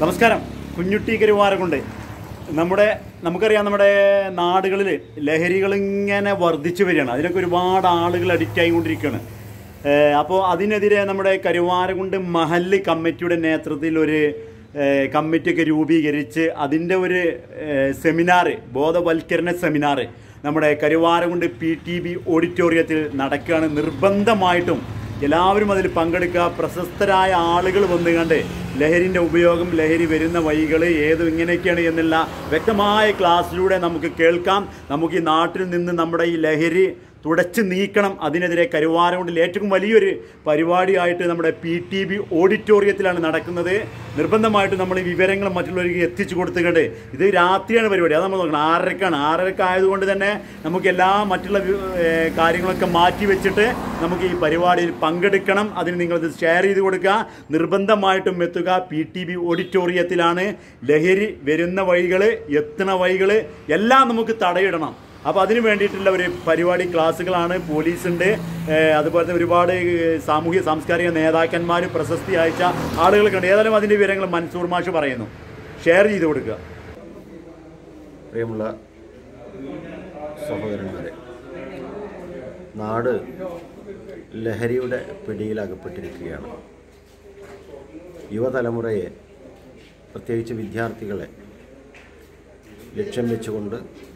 നമസ്കാരം കുഞ്ഞുട്ടി കരുവാരകൊണ്ട് നമ്മുടെ നമുക്കറിയാം നമ്മുടെ നാടുകളിൽ ലഹരികൾ ഇങ്ങനെ വർദ്ധിച്ചു വരികയാണ് അതിനൊക്കെ ഒരുപാട് ആളുകൾ അഡിക്റ്റ് ആയിക്കൊണ്ടിരിക്കുകയാണ് അപ്പോൾ അതിനെതിരെ നമ്മുടെ കരുവാരകുണ്ട് മഹല്ല് കമ്മിറ്റിയുടെ നേതൃത്വത്തിൽ ഒരു ഏഹ്, കമ്മിറ്റിയൊക്കെ രൂപീകരിച്ച് അതിൻ്റെ ഒരു സെമിനാർ ബോധവൽക്കരണ സെമിനാർ നമ്മുടെ കരുവാരകുണ്ട് പി ടി ബി ഓഡിറ്റോറിയത്തിൽ നടക്കുകയാണ് നിർബന്ധമായിട്ടും എല്ലാവരും അതിൽ പങ്കെടുക്കുക പ്രശസ്തരായ ആളുകൾ വന്നു കണ്ട് ലഹരിൻ്റെ ഉപയോഗം ലഹരി വരുന്ന വഴികൾ ഏത് ഇങ്ങനെയൊക്കെയാണ് എന്നുള്ള വ്യക്തമായ ക്ലാസ്സിലൂടെ നമുക്ക് കേൾക്കാം നമുക്ക് ഈ നാട്ടിൽ നിന്ന് നമ്മുടെ ഈ ലഹരി തുടച്ച് നീക്കണം അതിനെതിരെ കരുവാരകൊണ്ടിൽ ഏറ്റവും വലിയൊരു പരിപാടിയായിട്ട് നമ്മുടെ പി ടി ബി ഓഡിറ്റോറിയത്തിലാണ് നടക്കുന്നത് നിർബന്ധമായിട്ട് നമ്മൾ ഈ വിവരങ്ങൾ മറ്റുള്ളവർക്ക് എത്തിച്ചു കൊടുത്തുകൊണ്ട് ഇത് രാത്രിയാണ് പരിപാടി അത് നമ്മൾ നോക്കണം ആറരക്കാണ് ആറരക്ക് ആയതുകൊണ്ട് തന്നെ നമുക്ക് എല്ലാ മറ്റുള്ള വി- ഏർ കാര്യങ്ങളൊക്കെ മാറ്റി വെച്ചിട്ട് നമുക്ക് ഈ പരിപാടിയിൽ പങ്കെടുക്കണം അതിന് നിങ്ങളിത് ഷെയർ ചെയ്ത് കൊടുക്കുക നിർബന്ധമായിട്ടും എത്തുക പി ടി ബി ഓഡിറ്റോറിയത്തിലാണ് ലഹരി വരുന്ന വഴികൾ എത്തുന്ന വഴികൾ എല്ലാം നമുക്ക് തടയിടണം അപ്പോൾ അതിന് വേണ്ടിയിട്ടുള്ള ഒരു പരിപാടി ക്ലാസ്സുകളാണ് പോലീസുണ്ട് ഏഹ് അതുപോലെ തന്നെ ഒരുപാട് ഏഹ് സാമൂഹ്യ സാംസ്കാരിക നേതാക്കന്മാർ പ്രശസ്തി അയച്ച ആളുകളൊക്കെ ഉണ്ട് ഏതായാലും അതിൻ്റെ വിവരങ്ങൾ മൻസൂർ മാഷ് പറയുന്നു ഷെയർ ചെയ്ത് കൊടുക്കുക പ്രിയമുള്ള സഹോദരന്മാരെ നാട് ലഹരിയുടെ പിടിയിലകപ്പെട്ടിരിക്കുകയാണ് യുവതലമുറയെ പ്രത്യേകിച്ച് വിദ്യാർത്ഥികളെ ലക്ഷ്യം വെച്ചുകൊണ്ട്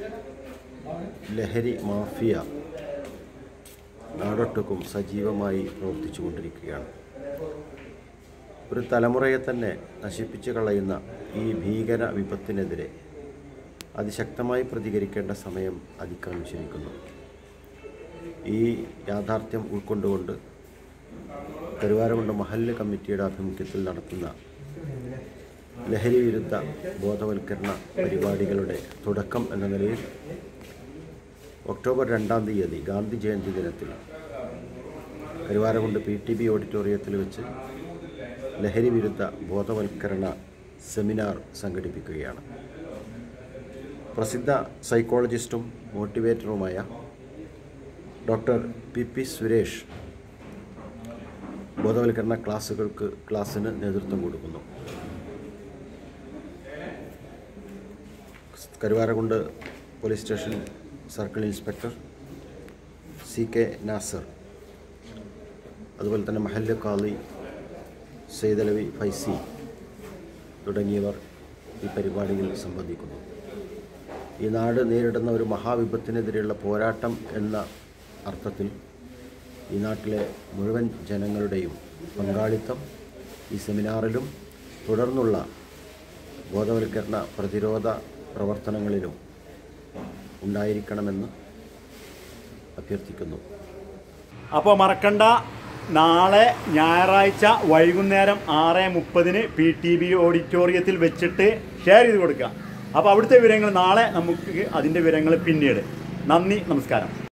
ലഹരി മാഫിയ നാടൊട്ടുക്കും സജീവമായി പ്രവർത്തിച്ചു കൊണ്ടിരിക്കുകയാണ് ഒരു തലമുറയെ തന്നെ നശിപ്പിച്ചു കളയുന്ന ഈ ഭീകര വിപത്തിനെതിരെ അതിശക്തമായി പ്രതികരിക്കേണ്ട സമയം അതിക്രമിച്ചിരിക്കുന്നു ഈ യാഥാർത്ഥ്യം ഉൾക്കൊണ്ടുകൊണ്ട് കരുവാരകുണ്ട് മഹല്ല് കമ്മിറ്റിയുടെ ആഭിമുഖ്യത്തിൽ നടത്തുന്ന ലഹരി വിരുദ്ധ ബോധവൽക്കരണ പരിപാടികളുടെ തുടക്കം എന്ന നിലയിൽ ഒക്ടോബർ രണ്ടാം തീയതി ഗാന്ധി ജയന്തി ദിനത്തിൽ കരുവാരകുണ്ട് പി ടി ബി ഓഡിറ്റോറിയത്തിൽ വെച്ച് ലഹരി വിരുദ്ധ ബോധവൽക്കരണ സെമിനാർ സംഘടിപ്പിക്കുകയാണ് പ്രസിദ്ധ സൈക്കോളജിസ്റ്റും മോട്ടിവേറ്ററുമായ ഡോക്ടർ പി പി സുരേഷ് ബോധവൽക്കരണ ക്ലാസ്സുകൾക്ക് ക്ലാസ്സിന് നേതൃത്വം കൊടുക്കുന്നു Karuvarakundu police station circle inspector C K Nasar അതുപോലെ തന്നെ മഹല്ല് കാളി സെയ്തലവി ഫൈസി തുടങ്ങിയവർ ഈ പരിപാടിയിൽ സംബന്ധിക്കുന്നു ഈ നാട് നേരിടുന്ന ഒരു മഹാവിപത്തിനെതിരെയുള്ള പോരാട്ടം എന്ന അർത്ഥത്തിൽ ഈ നാട്ടിലെ മുഴുവൻ ജനങ്ങളുടെയും പങ്കാളിത്തം ഈ സെമിനാറിലും തുടർന്നുള്ള ബോധവൽക്കരണ പ്രതിരോധ പ്രവർത്തനങ്ങളിലും ഉണ്ടായിരിക്കണമെന്ന് അഭ്യർത്ഥിക്കുന്നു അപ്പോൾ മറക്കണ്ട നാളെ ഞായറാഴ്ച വൈകുന്നേരം ആറ് മുപ്പതിന് പി ടി ബി ഓഡിറ്റോറിയത്തിൽ വെച്ചിട്ട് ഷെയർ ചെയ്ത് കൊടുക്കുക അപ്പോൾ അവിടുത്തെ വിവരങ്ങൾ നാളെ നമുക്ക് അതിൻ്റെ വിവരങ്ങൾ പിന്നീട് നന്ദി നമസ്കാരം